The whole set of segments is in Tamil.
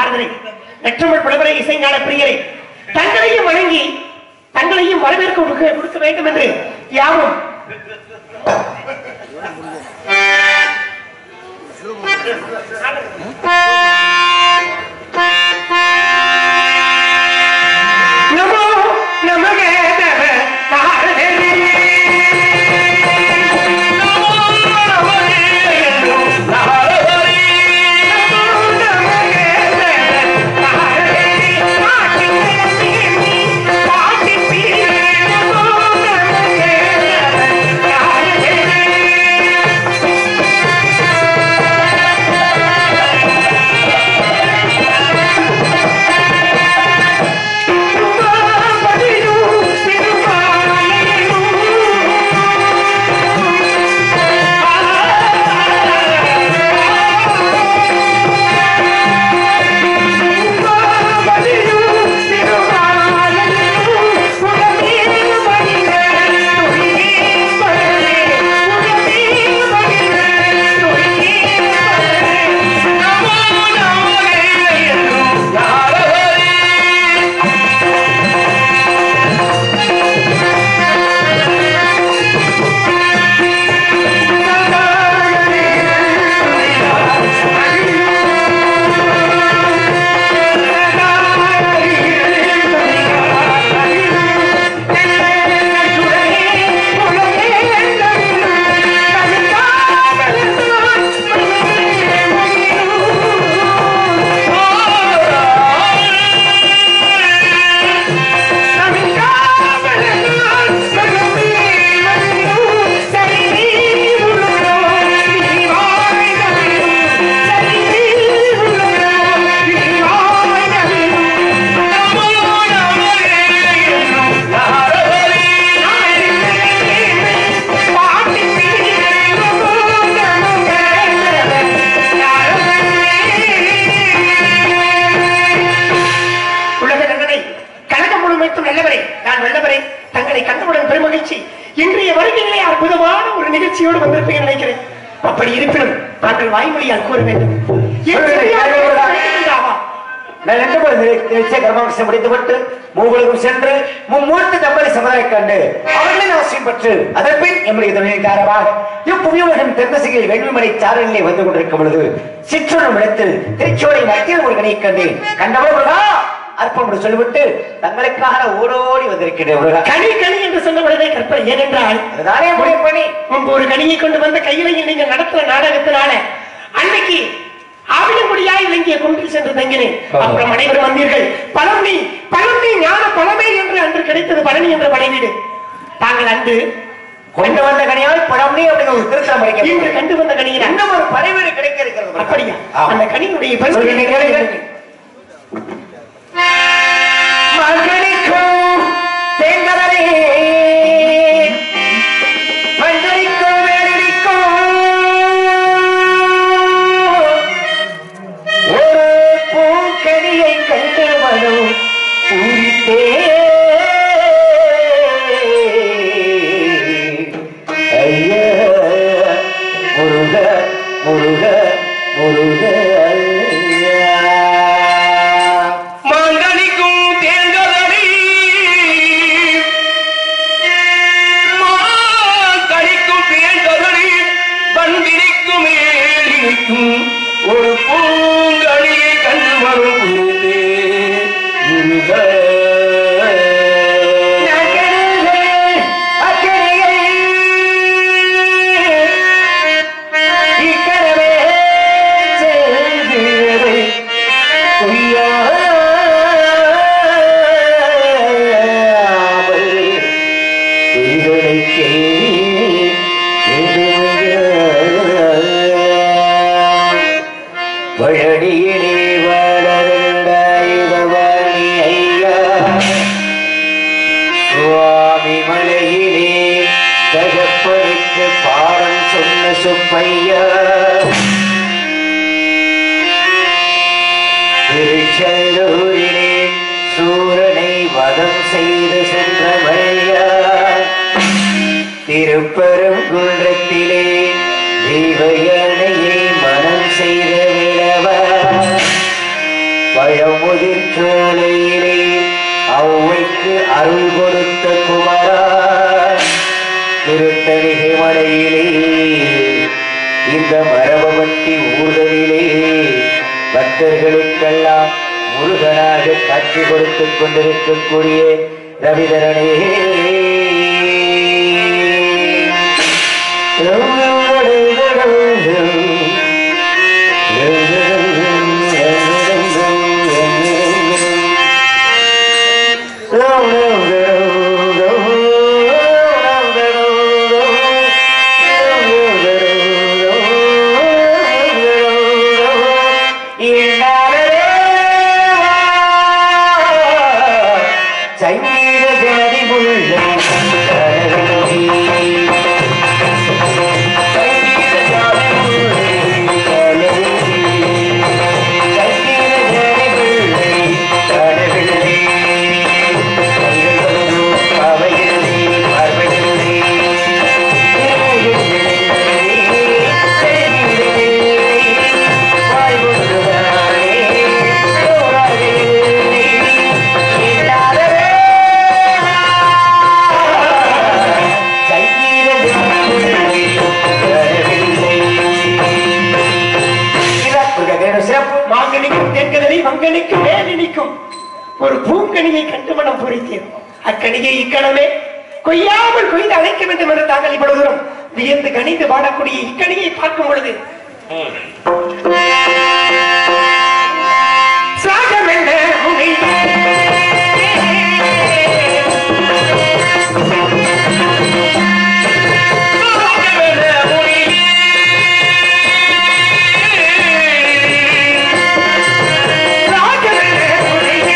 நாரதரை லட்சுமண் புலவரை இசைஞான பிரியரை தங்களையும் வணங்கி தங்களையும் வரவேற்க கொடுக்க கொடுக்க வேண்டும் என்று யாவும் நமோ நமகே நம நாரதரே உலக நன்னனை கழகம் முழுமைக்கும் நல்லவரே நான் வல்லவரே தங்களை கண்டவுடன் பெருமகிழ்ச்சி இன்றைய வருகையிலே அற்புதமான ஒரு நிகழ்ச்சியோடு வந்திருப்பீங்க நினைக்கிறேன் அப்படி இருப்பினும் தாங்கள் வாய்மொழியால் கூற வேண்டும் என் செவியால் கேட்கின்றாவா? நான் ரெண்டு பேரும் நிச்சய கர்மாவசம் முடித்துவிட்டு மூவலுக்கும் சென்று மும்மூர்த்தி தம்பதி சமுதாயம் கண்டு அவர்களின் அவசியம் பெற்று அதன் பின் எம்முடைய துணைக்காரமாக இப்புவியுலகம் தென்னசிகையில் வெண்மைமணி சாரலிலே வந்து கொண்டிருக்கும் பொழுது சிற்றொரு இடத்தில் திருச்சோலை மத்தியில் ஒரு கனியை கண்டேன் கண்டவள் முருகா அற்பம் என்று சொல்லிவிட்டு தங்களுக்காக ஓடோடி வந்திருக்கிறேன் முருகா கனி கனி என்று சொன்ன உடனே கற்பனை ஏனென்றால் அதுதானே முடிவு பண்ணி முன்பு ஒரு கனியை கொண்டு வந்த கையிலையில் நீங்க நடத்துற நாடகத்தினால அன்னைக்கு ஆவினமுடியாய் விளங்கிய குன்றில் சென்று தங்கினேன் அப்புறம் அனைவரும் வந்தீர்கள் பழம் நீ பழம் நீ ஞான பழமே என்று அன்று கிடைத்தது பழனி என்ற படைவீடு தாங்கள் அன்று கொண்டு வந்த கனியால் பழம்னி அப்படிங்கிற ஒரு திருத்தம் இன்று கிடைக்க கண்டு வந்த கனியை இன்னும் ஒரு படைவீடு கிடைக்க இருக்கிறது முருகா. அப்படியா ஆமா. அந்த கனியினுடைய சொல்லுங்க, கேளுங்க. மகனிக்கும் தேங்கடலே மஞ்சளிக்கும் வேலிக்கும் ஒரு பூக்கனியை கண்டு வரும் பூரித்தே ஐயா முருக முருக முருக ஐயா மாங்கனிக்கும் தேங்கதடி மாங்கனிக்கும் தேங்கதடி பண்பிரிக்கும் ஏழிக்கும் ஒரு பூங்கனியை கண்டு வரும் புனிதே முருக வழடியிலே வளர்ந்தாயுதவாணி ஐயா சுவாமி மலையிலே தகப்பனுக்கு பாடம் சொன்ன சுப்பையா திருச்செந்தூரிலே சூரனை வதம் செய்து சென்ற மழையா திருப்பெருங்குன்றத்திலே தெய்வ யானையை மனம் செய்த விழவா பயமுதிர் சோலையிலே ஔவைக்கு அருள் கொடுத்த குமரா திருத்தணிகை மலையிலே இந்த மரபமட்டி ஊர்தலிலே பக்தர்களுக்கெல்லாம் முருகனாக காட்சி கொடுத்துக் கொண்டிருக்கக்கூடிய ரவிதரனே சங்கீத ஜனதி முல்லை சிறப்பு மாங்கனிக்கும் தென்கதலி மங்கனிக்கும் மேலினிக்கும் ஒரு பூங்கனியை கண்டு மனம் பொறித்தேன் அக்கனியை இக்கணமே கொய்யாமல் கொய்து அழைக்க வேண்டும் என்று தாங்கள் இவ்வளவு தூரம் வியந்து கணிந்து பாடக்கூடிய இக்கனியை பார்க்கும் பொழுது சாகம் என்ன முனை சாகம் என்ன முனை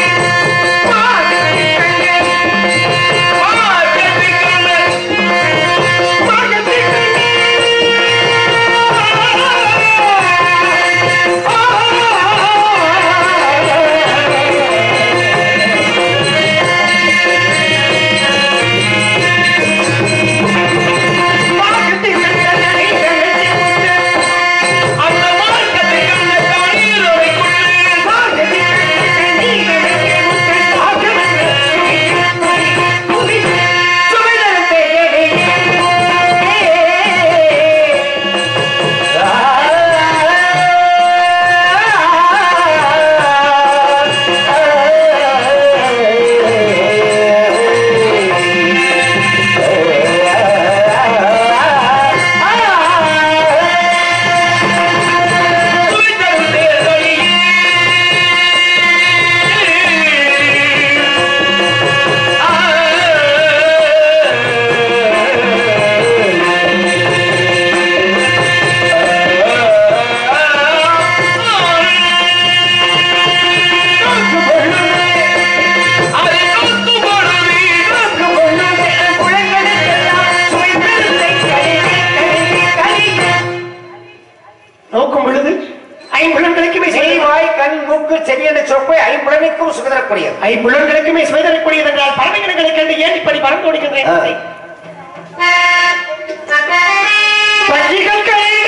நோக்கும் பொழுது ஐம்புலன்களுக்குமே சுவை செவிவாய் கண் மூக்கு செவி என்ற சொற்கை ஐம்புலனுக்கும் சுகதரக்கூடியது ஐம்புலன்களுக்குமே சுவைதரக்கூடியது என்றால் பறவைகளை கண்டு ஏன் இப்படி பறந்து ஓடுகின்றேன் ஆ. பள்ளிகள்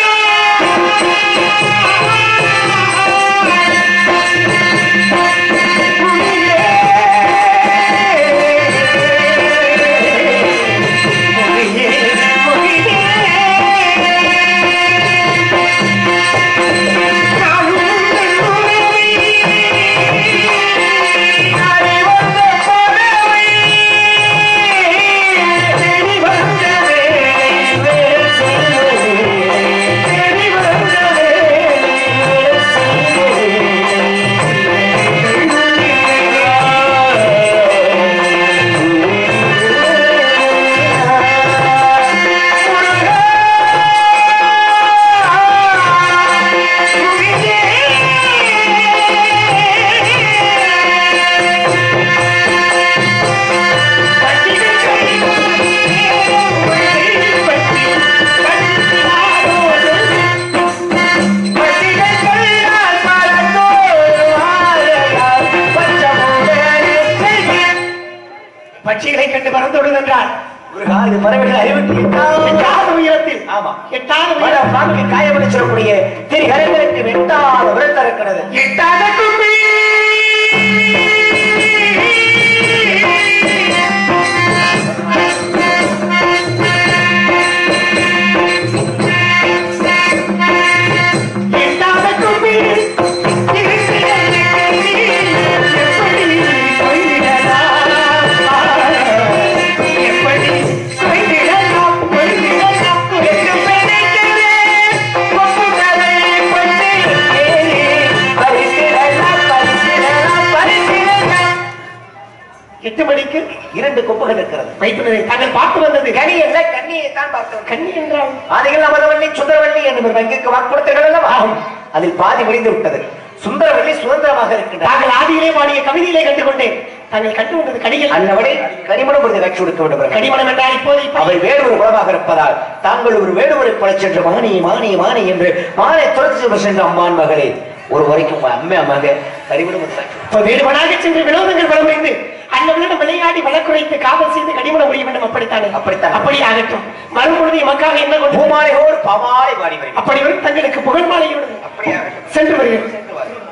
பட்சிகளை கண்டு பறந்தோடுது என்றால் முருகா, இது பறவைகள் அறிவுக்கு எட்டாத எட்டாத உயரத்தில் ஆமா. எட்டாத பல உயரம் பாக்கு காயமணி சொல்லக்கூடிய திரிகரங்களுக்கு எட்டாத விரத்த இருக்கிறது எட்டாத கும்பி எட்டு மணிக்கு இரண்டு கொம்புகள் இருக்கிறது வைத்துள்ளதை தாங்கள் பார்த்து வந்தது கனி அல்ல கண்ணியை தான் பார்த்தோம் கண்ணி என்றால் ஆதிகள் அமதவள்ளி சுந்தரவள்ளி என்று வங்கிக்கு வாக்குறுத்தீர்கள் அல்லவா அதில் பாதி முடிந்து விட்டது சுந்தரவள்ளி சுதந்திரமாக இருக்கின்றார் தாங்கள் ஆதியிலே பாடிய கவிதையிலே கண்டுகொண்டேன் தாங்கள் கண்டு கொண்டது கடிகள் அன்னவரை கனிமணம் விருது கட்சி கொடுக்க வேண்டும் கடிமணம் என்றால் இப்போது இப்ப அவர் வேடுவர் குலமாக இருப்பதால் தாங்கள் ஒரு வேடுவரை போல சென்று மானி மானி மானி என்று மானை துரத்து சென்ற அம்மான் மகளே ஒரு வரைக்கும் அம்மே மக கனிமணம் விருது கட்சி இப்ப வேறுபடாக சென்று வினோதங்கள் பலமைந்து அண்ணவனிடம் விளையாடி வழக்குரைத்து காதல் செய்து கடிமண முடிய வேண்டும் அப்படித்தானே அப்படித்தான். அப்படி ஆகட்டும் வரும்பொழுது எமக்காக என்ன கொண்டு பூமாலையோடு பமாலை பாடி வருகிறார் அப்படி வரும் தங்களுக்கு புகழ் மாலையோடு அப்படியாக சென்று வருகிறேன் சென்று வாருங்கள்.